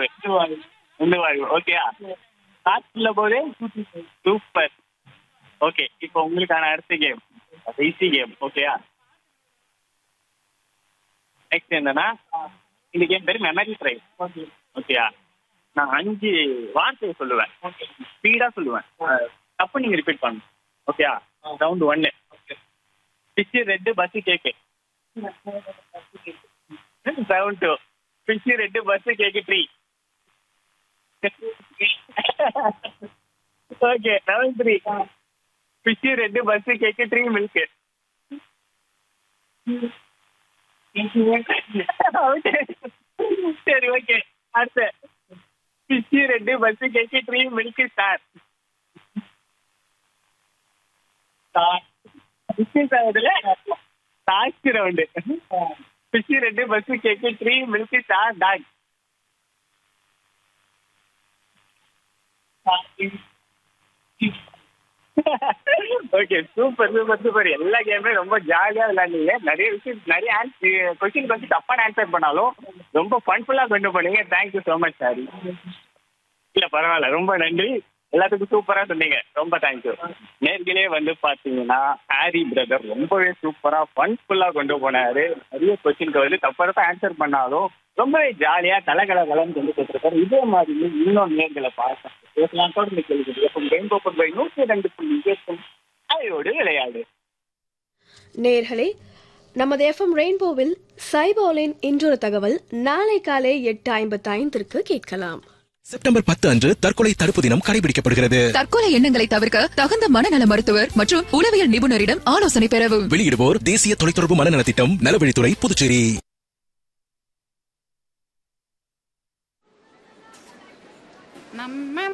வாழ்வு உந்து வாழ்வு ஓகேயா காற்றுல போதே சூப்பர் ஓகே இப்போ உங்களுக்கான அடுத்த கேம் ஈஸி கேம் ஓகேயா நெக்ஸ்ட் என்னன்னா இந்த கேம் பேர் மெமரி ட்ரை ஓகேயா நான் அஞ்சு வார்த்தையை சொல்லுவேன் ஸ்பீடா சொல்லுவேன் தப்பு நீங்க ரிப்பீட் பண்ணணும் ஓகேயா ரவுண்ட் ஒன்னு peach red bus cake round two peach red bus cake three okay round three peach red bus cake three milk சரி ஓகே அடுத்து பிச்சு ரெண்டு bus cake three milk star last round peach ரெண்டு bus cake three milk star dog okay super super super எல்லா கேமுமே ரொம்ப ஜாலியா விளையாடுங்க நிறைய விஷயம் நிறைய ஆன்சர் கொஸ்டின் வந்து தப்பான ஆன்சர் பண்ணாலும் ரொம்ப ஃபன்ஃபுல்லா கொண்டு போனீங்க தேங்க்யூ ஸோ மச் சாரி இல்ல பரவாயில்ல ரொம்ப நன்றி எல்லாத்துக்கும் சூப்பரா சொன்னீங்க ரொம்ப தேங்க்யூ நேர்களே வந்து பாத்தீங்கன்னா ஹாரி பிரதர் ரொம்பவே சூப்பரா ஃபன்ஃபுல்லா கொண்டு போனாரு நிறைய கொஸ்டினுக்கு வந்து தப்பா தான் ஆன்சர் பண்ணாலும் ரொம்பவே ஜாலியா கலகல கலன்னு கொண்டு கொடுத்துருக்காரு இதே மாதிரி இன்னும் நேர்களை பார்க்க பேசலாம் தொடர்ந்து கேள்வி எப்போ ரெயின்போ பை நூற்றி ரெண்டு புள்ளி கேட்கும் அதையோடு விளையாடு நேர்களே நமது எஃப்எம் ரெயின்போவில் சைபாலின் இன்றொரு தகவல் நாளை காலை எட்டு ஐம்பத்தி ஐந்திற்கு கேட்கலாம் செப்டம்பர் பத்து அன்று தற்கொலை தடுப்பு தினம் கடைபிடிக்கப்படுகிறது தற்கொலை எண்ணங்களை தவிர்க்க தகுந்த மனநல மருத்துவர் மற்றும் உளவியல் நிபுணரிடம் ஆலோசனை பெறவும் வெளியிடுவோர் தேசிய தொலைத்தொடர்பு மனநலத் திட்டம் நலவழித்துறை புதுச்சேரி நம்ம